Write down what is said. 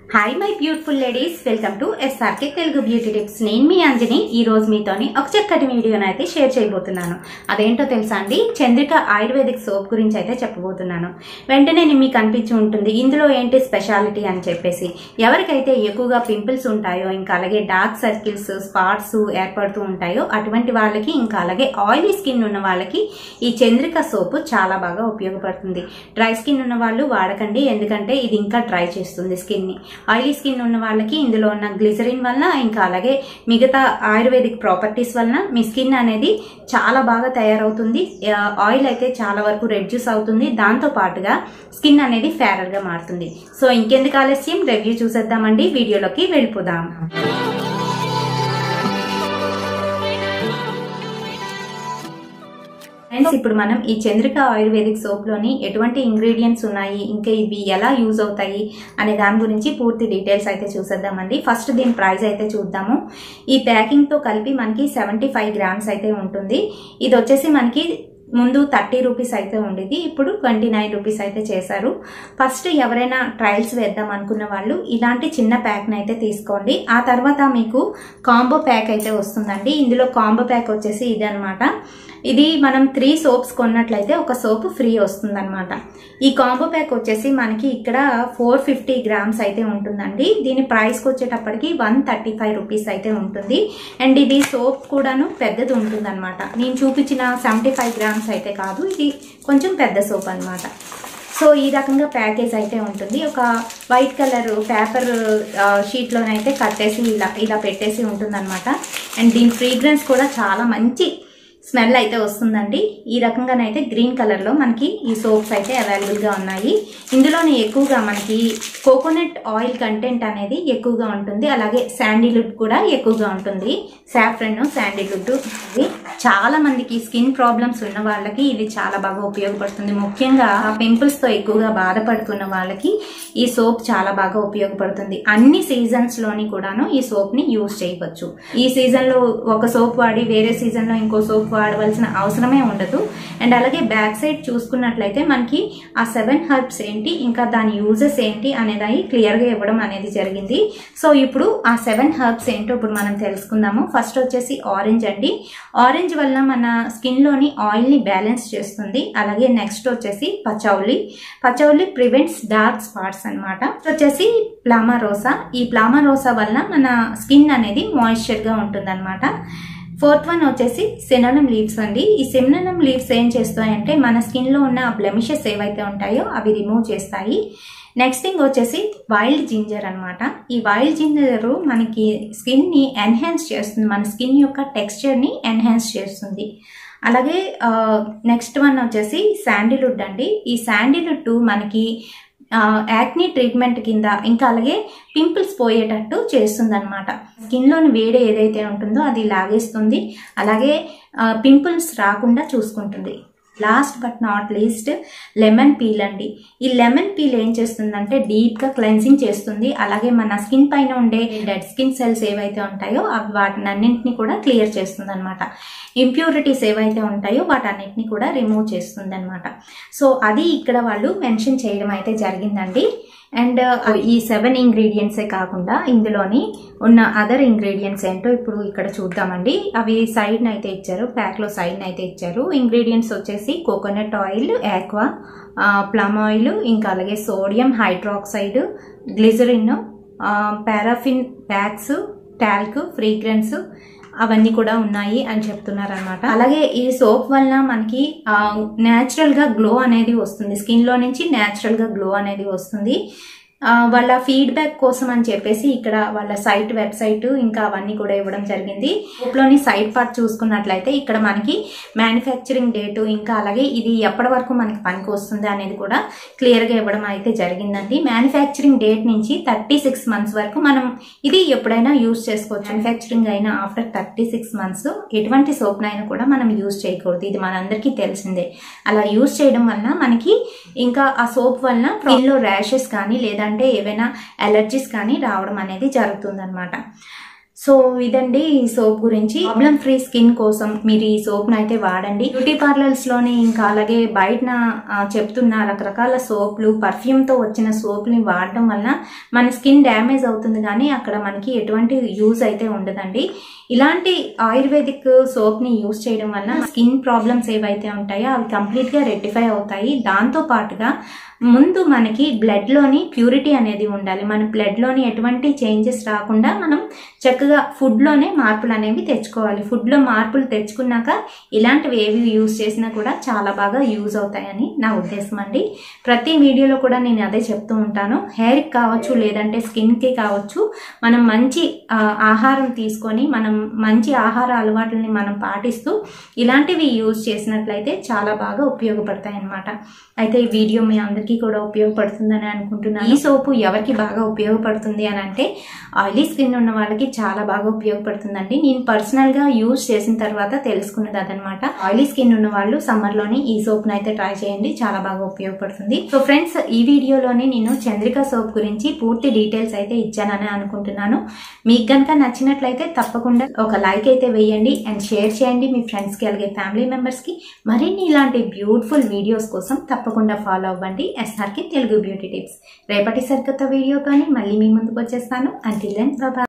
hi my beautiful ladies welcome to SRK Telugu beauty tips నేను మీ అంజని ఈ రోజు మీతోని ఒక చక్కటి వీడియోని అయితే షేర్ చేయబోతున్నాను అదేంటో తెలుసా అండి చంద్రిక ఆయుర్వేదిక్ సోప్ గురించి అయితే చెప్పబోతున్నాను వెంటనే మీకు అనిపించి ఉంటుంది ఇందులో ఏంటి స్పెషాలిటీ అని చెప్పేసి ఎవరికైతే ఎక్కువగా పింపుల్స్ ఉంటాయో ఇంకా అలాగే డార్క్ సర్కిల్స్ స్పాట్స్ ఏర్పడుతూ ఉంటాయో అటువంటి వాళ్ళకి ఇంకా అలాగే ఆయిలీ స్కిన్ ఉన్న వాళ్ళకి ఈ చంద్రిక సోపు చాలా బాగా ఉపయోగపడుతుంది డ్రై స్కిన్ ఉన్న వాళ్ళు వాడకండి ఎందుకంటే ఇది ఇంకా డ్రై చేస్తుంది స్కిన్ని ఆయిలీ స్కిన్ ఉన్న వాళ్ళకి ఇందులో ఉన్న గ్లిజరిన్ వలన ఇంకా అలాగే మిగతా ఆయుర్వేదిక్ ప్రాపర్టీస్ వలన మీ స్కిన్ అనేది చాలా బాగా తయారవుతుంది ఆ, ఆయిల్ అయితే చాలా వరకు రెడ్యూస్ అవుతుంది దాంతో పాటుగా స్కిన్ అనేది ఫేరర్ గా మారుతుంది సో ఇంకెందుకు ఆలస్యం రివ్యూ చూసేద్దామండి వీడియోలోకి వెళ్ళిపోదాం ఫ్రెండ్స్ ఇప్పుడు మనం ఈ చంద్రిక ఆయుర్వేదిక్ సోప్ లోని ఎటువంటి ఇంగ్రీడియంట్స్ ఉన్నాయి ఇంకా ఇవి ఎలా యూజ్ అవుతాయి అనే దాని గురించి పూర్తి డీటెయిల్స్ అయితే చూసేద్దామండి ఫస్ట్ దీని ప్రైస్ అయితే చూద్దాము ఈ ప్యాకింగ్ తో కలిపి మనకి సెవెంటీ ఫైవ్ గ్రామ్స్ అయితే ఉంటుంది ఇది వచ్చేసి మనకి ముందు థర్టీ రూపీస్ అయితే ఉండేది ఇప్పుడు ట్వంటీ నైన్ రూపీస్ అయితే చేశారు ఫస్ట్ ఎవరైనా ట్రయల్స్ వేద్దాం అనుకున్న వాళ్ళు ఇలాంటి చిన్న ప్యాక్ని అయితే తీసుకోండి ఆ తర్వాత మీకు కాంబో ప్యాక్ అయితే వస్తుందండి ఇందులో కాంబో ప్యాక్ వచ్చేసి ఇది అనమాట ఇది మనం త్రీ సోప్స్ కొన్నట్లయితే ఒక సోప్ ఫ్రీ వస్తుందన్నమాట ఈ కాంబో ప్యాక్ వచ్చేసి మనకి ఇక్కడ ఫోర్ ఫిఫ్టీ గ్రామ్స్ అయితే ఉంటుందండి దీని ప్రైస్కి వచ్చేటప్పటికి వన్ థర్టీ ఫైవ్ రూపీస్ అయితే ఉంటుంది అండ్ ఇది సోప్ కూడాను పెద్దది ఉంటుందన్నమాట నేను చూపించిన సెవెంటీ ఫైవ్ గ్రామ్స్ అయితే కాదు ఇది కొంచెం పెద్ద సోప్ అన్నమాట సో ఈ రకంగా ప్యాకేజ్ అయితే ఉంటుంది ఒక వైట్ కలర్ పేపర్ షీట్లోనైతే కట్టేసి ఇలా ఇలా పెట్టేసి ఉంటుందన్నమాట అండ్ దీని ఫ్రీగ్రెన్స్ కూడా చాలా మంచి స్మెల్ అయితే వస్తుందండి ఈ రకంగానైతే గ్రీన్ కలర్లో మనకి ఈ సోప్స్ అయితే అవైలబుల్గా ఉన్నాయి ఇందులోనే ఎక్కువగా మనకి కోకోనట్ ఆయిల్ కంటెంట్ అనేది ఎక్కువగా ఉంటుంది అలాగే శాండిలుడ్ కూడా ఎక్కువగా ఉంటుంది సాఫ్రన్ శాండిలుడ్ ఇది చాలా మందికి స్కిన్ ప్రాబ్లమ్స్ ఉన్న వాళ్ళకి ఇది చాలా బాగా ఉపయోగపడుతుంది ముఖ్యంగా పింపుల్స్ తో ఎక్కువగా బాధపడుతున్న వాళ్ళకి ఈ సోప్ చాలా బాగా ఉపయోగపడుతుంది అన్ని సీజన్స్ లోని కూడాను ఈ సోప్ ని యూజ్ చేయవచ్చు ఈ సీజన్ లో ఒక సోప్ వాడి వేరే సీజన్ లో ఇంకో సోప్ వాడవలసిన అవసరమే ఉండదు అండ్ అలాగే బ్యాక్ సైడ్ చూసుకున్నట్లయితే మనకి ఆ సెవెన్ హర్బ్స్ ఏంటి ఇంకా దాని యూజెస్ ఏంటి అనేది క్లియర్ గా ఇవ్వడం అనేది జరిగింది సో ఇప్పుడు ఆ సెవెన్ హర్బ్స్ ఏంటో ఇప్పుడు మనం తెలుసుకుందాము ఫస్ట్ వచ్చేసి ఆరెంజ్ అండి ఆరెంజ్ వల్ల మన స్కిన్ లోని ఆయిల్ ని బ్యాలెన్స్ చేస్తుంది అలాగే నెక్స్ట్ వచ్చేసి patchouli patchouli prevents dark spots అనమాట వచ్చేసి ప్లామా రోసా ఈ ప్లామా రోసా వల్ల మన స్కిన్ అనేది మాయిశ్చర్ గా ఉంటుంది ఫోర్త్ వన్ వచ్చేసి సినోనమ్ లీవ్స్ అండి ఈ సినోనమ్ లీవ్స్ ఏం చేస్తాయంటే మన స్కిన్ లో ఉన్న బ్లెమిషెస్ ఏవైతే ఉంటాయో అవి రిమూవ్ చేస్తాయి నెక్స్ట్ థింగ్ వచ్చేసి వైల్డ్ జింజర్ అనమాట ఈ వైల్డ్ జింజర్ మనకి స్కిన్ ని ఎన్హాన్స్ చేస్తుంది మన స్కిన్ యొక్క టెక్స్చర్ ని ఎన్హాన్స్ చేస్తుంది అలాగే నెక్స్ట్ వన్ వచ్చేసి శాండిలుడ్ అండి ఈ శాండిలుడ్ మనకి యాక్నీ ట్రీట్మెంట్ కింద ఇంకా అలాగే పింపుల్స్ పోయేటట్టు చేస్తుంది అనమాట స్కిన్లోని వేడి ఏదైతే ఉంటుందో అది లాగేస్తుంది అలాగే పింపుల్స్ రాకుండా చూసుకుంటుంది last but not least lemon peel అండి ఈ లెమన్ పీల్ ఏం చేస్తుందంటే డీప్గా క్లెన్సింగ్ చేస్తుంది అలాగే మన స్కిన్ పైన ఉండే డెడ్ స్కిన్ సెల్స్ ఏవైతే ఉంటాయో అవి వాటిని అన్నింటినీ కూడా క్లియర్ చేస్తుంది అనమాట ఇంప్యూరిటీస్ ఏవైతే ఉంటాయో వాటన్నిటిని కూడా రిమూవ్ చేస్తుంది అనమాట సో అది ఇక్కడ వాళ్ళు మెన్షన్ చేయడం అయితే జరిగిందండి అండ్ ఈ సెవెన్ ఇంగ్రీడియంట్సే కాకుండా ఇందులోని ఉన్న అదర్ ఇంగ్రీడియంట్స్ ఏంటో ఇప్పుడు ఇక్కడ చూద్దామండి అవి సైడ్ అయితే ఇచ్చారు ప్యాక్లో సైడ్ అయితే ఇచ్చారు ఇంగ్రీడియంట్స్ వచ్చేసి coconut oil aqua plum oil ఇంకా అలాగే sodium hydroxide glycerin paraffin packs talc fragrance అవన్నీ కూడా ఉన్నాయి అని చెప్తున్నారు అనమాట అలాగే ఈ సోప్ వలన మనకి న్యాచురల్ గా గ్లో అనేది వస్తుంది స్కిన్ లో నుంచి న్యాచురల్ గా గ్లో అనేది వస్తుంది ఆ, వాళ్ళ ఫీడ్బ్యాక్ కోసం అని చెప్పేసి ఇక్కడ వాళ్ళ సైట్ వెబ్సైట్ ఇంకా అవన్నీ కూడా ఇవ్వడం జరిగింది లోని సైట్ పార్ట్ చూసుకున్నట్లయితే ఇక్కడ మనకి మ్యానుఫ్యాక్చరింగ్ డేటు ఇంకా అలాగే ఇది ఎప్పటి వరకు మనకి పనికి వస్తుంది అనేది కూడా క్లియర్ గా ఇవ్వడం అయితే జరిగిందండి మ్యానుఫ్యాక్చరింగ్ డేట్ నుంచి థర్టీ సిక్స్ మంత్స్ వరకు మనం ఇది ఎప్పుడైనా యూజ్ చేసుకోవచ్చు మ్యానుఫ్యాక్చరింగ్ అయినా ఆఫ్టర్ థర్టీ సిక్స్ మంత్స్ ఎటువంటి సోప్ అయినా కూడా మనం యూజ్ చేయకూడదు ఇది మనందరికీ తెలిసిందే అలా యూజ్ చేయడం వలన మనకి ఇంకా ఆ సోప్ వలన స్కిన్ లో ర్యాషెస్ కానీ లేదంటే ఏవైనా అలర్జీస్ కానీ రావడం అనేది జరుగుతుంది సో ఇదండి ఈ సోప్ గురించి ప్రాబ్లం ఫ్రీ స్కిన్ కోసం మీరు ఈ సోప్ను అయితే వాడండి బ్యూటీ పార్లర్స్ లోని ఇంకా అలాగే బయట చెప్తున్న రకరకాల సోప్లు పర్ఫ్యూమ్ తో వచ్చిన సోప్ని వాడడం వల్ల మన స్కిన్ డ్యామేజ్ అవుతుంది కానీ అక్కడ మనకి ఎటువంటి యూజ్ అయితే ఉండదండి ఇలాంటి ఆయుర్వేదిక్ సోప్ ని యూజ్ చేయడం వల్ల స్కిన్ ప్రాబ్లమ్స్ ఏవైతే ఉంటాయో అవి కంప్లీట్ గా రెక్టిఫై అవుతాయి దాంతో పాటుగా ముందు మనకి బ్లడ్ లోని ప్యూరిటీ అనేది ఉండాలి మన బ్లడ్ లోని ఎటువంటి చేంజెస్ రాకుండా మనం చక్కగా ఫుడ్ లోనే మార్పులు అనేవి తెచ్చుకోవాలి ఫుడ్ లో మార్పులు తెచ్చుకున్నాక ఇలాంటివి ఏవి యూజ్ చేసినా కూడా చాలా బాగా యూజ్ అవుతాయని నా ఉద్దేశం అండి ప్రతి వీడియోలో కూడా నేను అదే చెప్తూ ఉంటాను హెయిర్ కి కావచ్చు లేదంటే స్కిన్ కి కావచ్చు మనం మంచి ఆ, ఆహారం తీసుకొని మనం మంచి ఆహార అలవాట్లని మనం పాటిస్తూ ఇలాంటివి యూజ్ చేసినట్లయితే చాలా బాగా ఉపయోగపడతాయి అన్నమాట అయితే ఈ వీడియో మీ అందరికీ కూడా ఉపయోగపడుతుందని అనుకుంటున్నాను ఈ సోపు ఎవరికి బాగా ఉపయోగపడుతుంది అని అంటే ఆయిలీ స్కిన్ ఉన్న వాళ్ళకి చాలా బాగా ఉపయోగపడుతుందండి నేను పర్సనల్ గా యూజ్ చేసిన తర్వాత తెలుసుకున్నది అదనమాట ఆయిలీ స్కిన్ ఉన్న వాళ్ళు సమ్మర్ లోని ఈ సోప్ అయితే ట్రై చేయండి చాలా బాగా ఉపయోగపడుతుంది సో ఫ్రెండ్స్ ఈ వీడియోలోని నేను చంద్రిక సోప్ గురించి పూర్తి డీటెయిల్స్ అయితే ఇచ్చానని అనుకుంటున్నాను మీకు కనుక నచ్చినట్లయితే తప్పకుండా ఒక లైక్ అయితే వేయండి అండ్ షేర్ చేయండి మీ ఫ్రెండ్స్ కి అలాగే ఫ్యామిలీ మెంబర్స్ కి మరిన్ని ఇలాంటి బ్యూటిఫుల్ వీడియోస్ కోసం తప్పకుండా ఫాలో అవ్వండి ఎస్ఆర్కి తెలుగు బ్యూటీ టిప్స్ రేపటి సరికొత్త వీడియోతోని మళ్ళీ మీ ముందుకు వచ్చేస్తాను అంటిల్ దెన్ బాబా